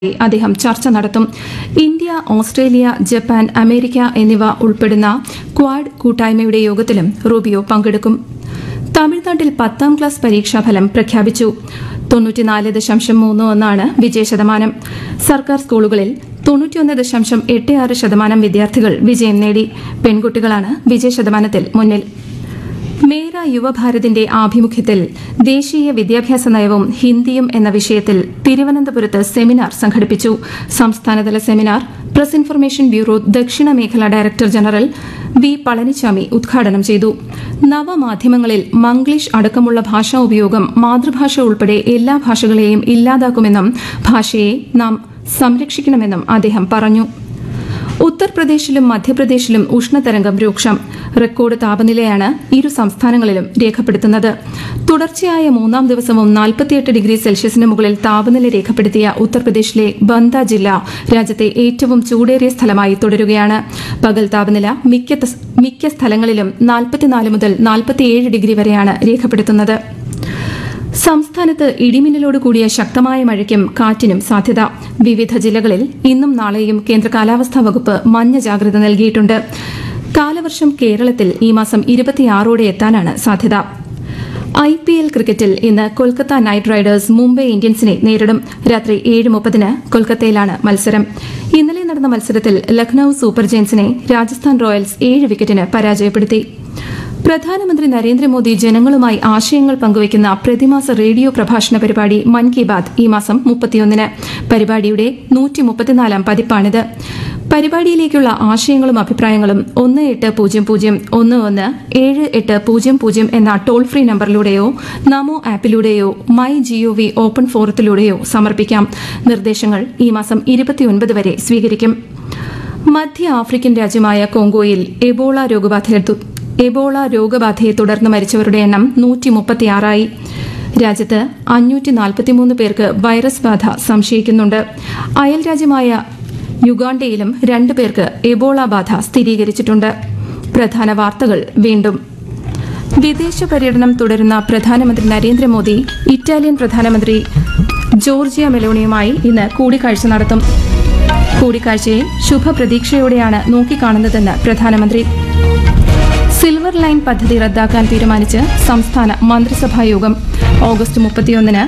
അദ്ദേഹം ചർച്ച നടത്തും ഇന്ത്യ ഓസ്ട്രേലിയ ജപ്പാൻ അമേരിക്ക എന്നിവ ഉൾപ്പെടുന്ന ക്വാഡ് കൂട്ടായ്മയുടെ യോഗത്തിലും റൂബിയോ പങ്കെടുക്കും തമിഴ്നാട്ടിൽ പത്താം ക്ലാസ് പരീക്ഷാഫലം പ്രഖ്യാപിച്ചു തൊണ്ണൂറ്റിനാല് ദശാംശം മൂന്ന് ഒന്നാണ് വിജയശതമാനം സർക്കാർ സ്കൂളുകളിൽ തൊണ്ണൂറ്റിയൊന്ന് ദശാംശം എട്ട് ആറ് ശതമാനം വിദ്യാർത്ഥികൾ വിജയം നേടി പെൺകുട്ടികളാണ് വിജയശതമാനത്തിൽ മുന്നിൽ മേര യുവഭാരതിന്റെ ആഭിമുഖ്യത്തിൽ ദേശീയ വിദ്യാഭ്യാസ നയവും ഹിന്ദിയും എന്ന വിഷയത്തിൽ തിരുവനന്തപുരത്ത് സെമിനാർ സംഘടിപ്പിച്ചു സംസ്ഥാനതല സെമിനാർ പ്രസ് ഇൻഫർമേഷൻ ബ്യൂറോ ദക്ഷിണ മേഖല ഡയറക്ടർ ജനറൽ വി പളനിസ്വാമി ഉദ്ഘാടനം ചെയ്തു നവമാധ്യമങ്ങളിൽ മംഗ്ലീഷ് അടക്കമുള്ള ഭാഷാ ഉപയോഗം മാതൃഭാഷ ഉൾപ്പെടെ എല്ലാ ഭാഷകളെയും ഇല്ലാതാക്കുമെന്നും ഭാഷയെ നാം സംരക്ഷിക്കണമെന്നും അദ്ദേഹം പറഞ്ഞു ഉത്തർപ്രദേശിലും മധ്യപ്രദേശിലും ഉഷ്ണതരംഗം രൂക്ഷം റെക്കോർഡ് താപനിലയാണ് ഇരു സംസ്ഥാനങ്ങളിലും രേഖപ്പെടുത്തുന്നത് തുടർച്ചയായ മൂന്നാം ദിവസവും നാൽപ്പത്തിയെട്ട് ഡിഗ്രി സെൽഷ്യസിന് മുകളിൽ താപനില രേഖപ്പെടുത്തിയ ഉത്തർപ്രദേശിലെ ബന്ദ ജില്ല രാജ്യത്തെ ഏറ്റവും ചൂടേറിയ സ്ഥലമായി തുടരുകയാണ് പകൽ താപനില മിക്ക ത- മിക്ക സ്ഥലങ്ങളിലും നാൽപ്പത്തിനാല് മുതൽ നാൽപ്പത്തിയേഴ് ഡിഗ്രി വരെയാണ് രേഖപ്പെടുത്തുന്നത് സംസ്ഥാനത്ത് ഇടിമിന്നലോട് കൂടിയ ശക്തമായ മഴയ്ക്കും കാറ്റിനും സാധ്യത വിവിധ ജില്ലകളിൽ ഇന്നും നാളെയും കേന്ദ്ര കാലാവസ്ഥാ വകുപ്പ് മഞ്ഞ ജാഗ്രത നൽകിയിട്ടുണ്ട് കാലവർഷം കേരളത്തിൽ ഈ മാസം ഇരുപത്തിയാറോടെ എത്താനാണ് സാധ്യത ഐ പി എൽ ക്രിക്കറ്റിൽ ഇന്ന് കൊൽക്കത്ത നൈറ്റ് റൈഡേഴ്സ് മുംബൈ ഇന്ത്യൻസിനെ നേരിടും രാത്രി ഏഴ് മുപ്പതിന് കൊൽക്കത്തയിലാണ് മത്സരം ഇന്നലെ നടന്ന മത്സരത്തിൽ ലക്നൌ സൂപ്പർ ജയൻസിനെ രാജസ്ഥാൻ റോയൽസ് ഏഴ് വിക്കറ്റിന് പരാജയപ്പെടുത്തി പ്രധാനമന്ത്രി നരേന്ദ്രമോദി ജനങ്ങളുമായി ആശയങ്ങൾ പങ്കുവയ്ക്കുന്ന പ്രതിമാസ റേഡിയോ പ്രഭാഷണ പരിപാടി മൻ കി ബാത് ഈ മാസം മുപ്പത്തിയൊന്നിന് പരിപാടിയുടെ നൂറ്റി മുപ്പത്തിനാലാം പതിപ്പാണിത് പരിപാടിയിലേക്കുള്ള ആശയങ്ങളും അഭിപ്രായങ്ങളും ഒന്ന് എട്ട് പൂജ്യം പൂജ്യം ഒന്ന് ഒന്ന് ഏഴ് എട്ട് പൂജ്യം പൂജ്യം എന്ന ടോൾ ഫ്രീ നമ്പറിലൂടെയോ നമോ ആപ്പിലൂടെയോ മൈ ജിഒവി ഓപ്പൺ ഫോറത്തിലൂടെയോ സമർപ്പിക്കാം നിർദ്ദേശങ്ങൾ ഈ മാസം ഇരുപത്തിയൊൻപത് വരെ സ്വീകരിക്കും മധ്യ ആഫ്രിക്കൻ രാജ്യമായ കോങ്കോയിൽ എബോള രോഗബാധയെ തു- എബോള രോഗബാധയെ തുടർന്ന് മരിച്ചവരുടെ എണ്ണം നൂറ്റി മുപ്പത്തിയാറായി രാജ്യത്ത് അഞ്ഞൂറ്റി നാൽപ്പത്തിമൂന്ന് പേർക്ക് വൈറസ് ബാധ സംശയിക്കുന്നുണ്ട് അയൽ രാജ്യമായ യുഗാണ്ടയിലും രണ്ടു പേർക്ക് എബോള ബാധ സ്ഥിരീകരിച്ചിട്ടുണ്ട് പ്രധാന വാർത്തകൾ വീണ്ടും വിദേശ പര്യടനം തുടരുന്ന പ്രധാനമന്ത്രി നരേന്ദ്രമോദി ഇറ്റാലിയൻ പ്രധാനമന്ത്രി ജോർജിയ മെലോണിയുമായി ഇന്ന് കൂടിക്കാഴ്ച നടത്തും കൂടിക്കാഴ്ചയെ ശുഭപ്രതീക്ഷയോടെയാണ് നോക്കിക്കാണുന്നതെന്ന് പ്രധാനമന്ത്രി സിൽവർ ലൈൻ പദ്ധതി റദ്ദാക്കാൻ തീരുമാനിച്ച് സംസ്ഥാന മന്ത്രിസഭാ യോഗം ഓഗസ്റ്റ് മുപ്പത്തിയൊന്നിന്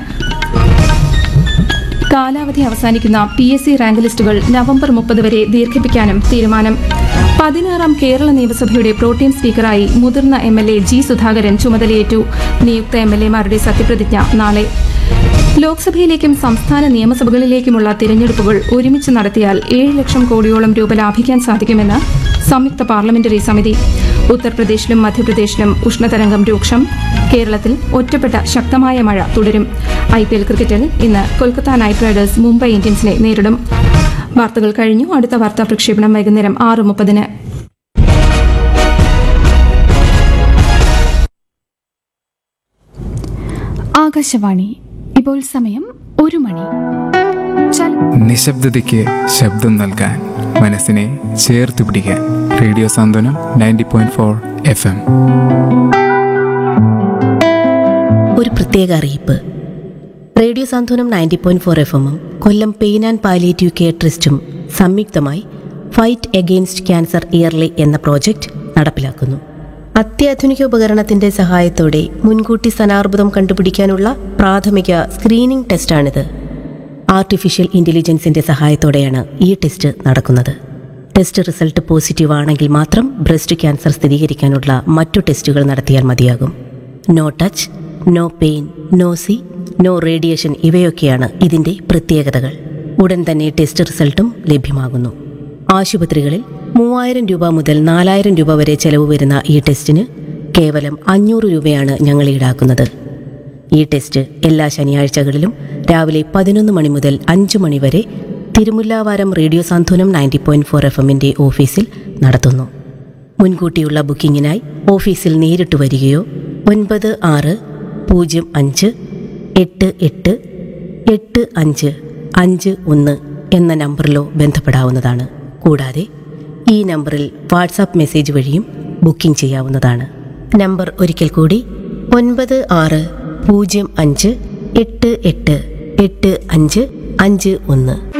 കാലാവധി അവസാനിക്കുന്ന പി എസ് സി റാങ്ക് ലിസ്റ്റുകൾ നവംബർ മുപ്പത് വരെ ദീർഘിപ്പിക്കാനും തീരുമാനം പതിനാറാം കേരള നിയമസഭയുടെ പ്രോട്ടീം സ്പീക്കറായി മുതിർന്ന M L A G Sudhakaran ചുമതലയേറ്റു നിയുക്ത എം എൽ എമാരുടെ സത്യപ്രതിജ്ഞ നാളെ ലോക്സഭയിലേക്കും സംസ്ഥാന നിയമസഭകളിലേക്കുമുള്ള തിരഞ്ഞെടുപ്പുകൾ ഒരുമിച്ച് നടത്തിയാൽ ഏഴ് ലക്ഷം കോടിയോളം രൂപ ലാഭിക്കാൻ സാധിക്കുമെന്ന് സംയുക്ത പാർലമെന്ററി സമിതി ഉത്തർപ്രദേശിലും മധ്യപ്രദേശിലും ഉഷ്ണതരംഗം രൂക്ഷം കേരളത്തിൽ ഒറ്റപ്പെട്ട ശക്തമായ മഴ തുടരും ഐ പി എൽ ക്രിക്കറ്റിൽ ഇന്ന് കൊൽക്കത്ത നൈറ്റ് റൈഡേഴ്സ് മുംബൈ ഇന്ത്യൻസിനെ നേരിടും വാർത്തകൾ കഴിഞ്ഞു അടുത്ത വാർത്താ പ്രക്ഷേപണം വൈകുന്നേരം ആറ് മുപ്പതിന് ആകാശവാണി ഇപ്പോൾ സമയം ഒരു മണി ചൽ- നിശബ്ദതയ്ക്ക് ശബ്ദം നൽകാൻ മനസ്സിനെ ചേർത്ത് പിടിക്കാൻ radio Santhwanam ninety point four F M ഒരു പ്രത്യേക അറിയിപ്പ് radio Santhwanam ninety point four F എമ്മും Kollam pain and palliative care ട്രസ്റ്റും സംയുക്തമായി ഫൈറ്റ് എഗെയിൻസ്റ്റ് ക്യാൻസർ ഇയർലി എന്ന പ്രോജക്റ്റ് നടപ്പിലാക്കുന്നു അത്യാധുനിക ഉപകരണത്തിന്റെ സഹായത്തോടെ മുൻകൂട്ടി സ്ഥാനാർബുദം കണ്ടുപിടിക്കാനുള്ള പ്രാഥമിക സ്ക്രീനിംഗ് ടെസ്റ്റാണിത് ആർട്ടിഫിഷ്യൽ ഇന്റലിജൻസിന്റെ സഹായത്തോടെയാണ് ഈ ടെസ്റ്റ് നടക്കുന്നത് ടെസ്റ്റ് റിസൾട്ട് പോസിറ്റീവ് ആണെങ്കിൽ മാത്രം ബ്രസ്റ്റ് ക്യാൻസർ സ്ഥിരീകരിക്കാനുള്ള മറ്റു ടെസ്റ്റുകൾ നടത്തിയാൽ മതിയാകും no touch no pain no see no radiation ഇവയൊക്കെയാണ് ഇതിന്റെ പ്രത്യേകതകൾ ഉടൻ തന്നെ ടെസ്റ്റ് റിസൾട്ടും ലഭ്യമാകുന്നു ആശുപത്രികളിൽ മൂവായിരം രൂപ മുതൽ നാലായിരം രൂപ വരെ ചെലവ് വരുന്ന ഈ ടെസ്റ്റിന് കേവലം അഞ്ഞൂറ് രൂപയാണ് ഞങ്ങൾ ഈടാക്കുന്നത് ഈ ടെസ്റ്റ് എല്ലാ ശനിയാഴ്ചകളിലും രാവിലെ പതിനൊന്ന് മണി മുതൽ അഞ്ച് മണി വരെ Thirumullavaram radio Santhwanam ninety point four F എമ്മിൻ്റെ ഓഫീസിൽ നടത്തുന്നു മുൻകൂട്ടിയുള്ള ബുക്കിങ്ങിനായി ഓഫീസിൽ നേരിട്ട് വരികയോ ഒൻപത് ആറ് പൂജ്യം അഞ്ച് എട്ട് എട്ട് എട്ട് അഞ്ച് അഞ്ച് ഒന്ന് എന്ന നമ്പറിലോ ബന്ധപ്പെടാവുന്നതാണ് കൂടാതെ ഈ നമ്പറിൽ വാട്സാപ്പ് മെസ്സേജ് വഴിയും ബുക്കിംഗ് ചെയ്യാവുന്നതാണ് നമ്പർ ഒരിക്കൽ കൂടി ഒൻപത് ആറ് പൂജ്യം അഞ്ച് എട്ട് എട്ട് എട്ട് അഞ്ച് അഞ്ച് ഒന്ന്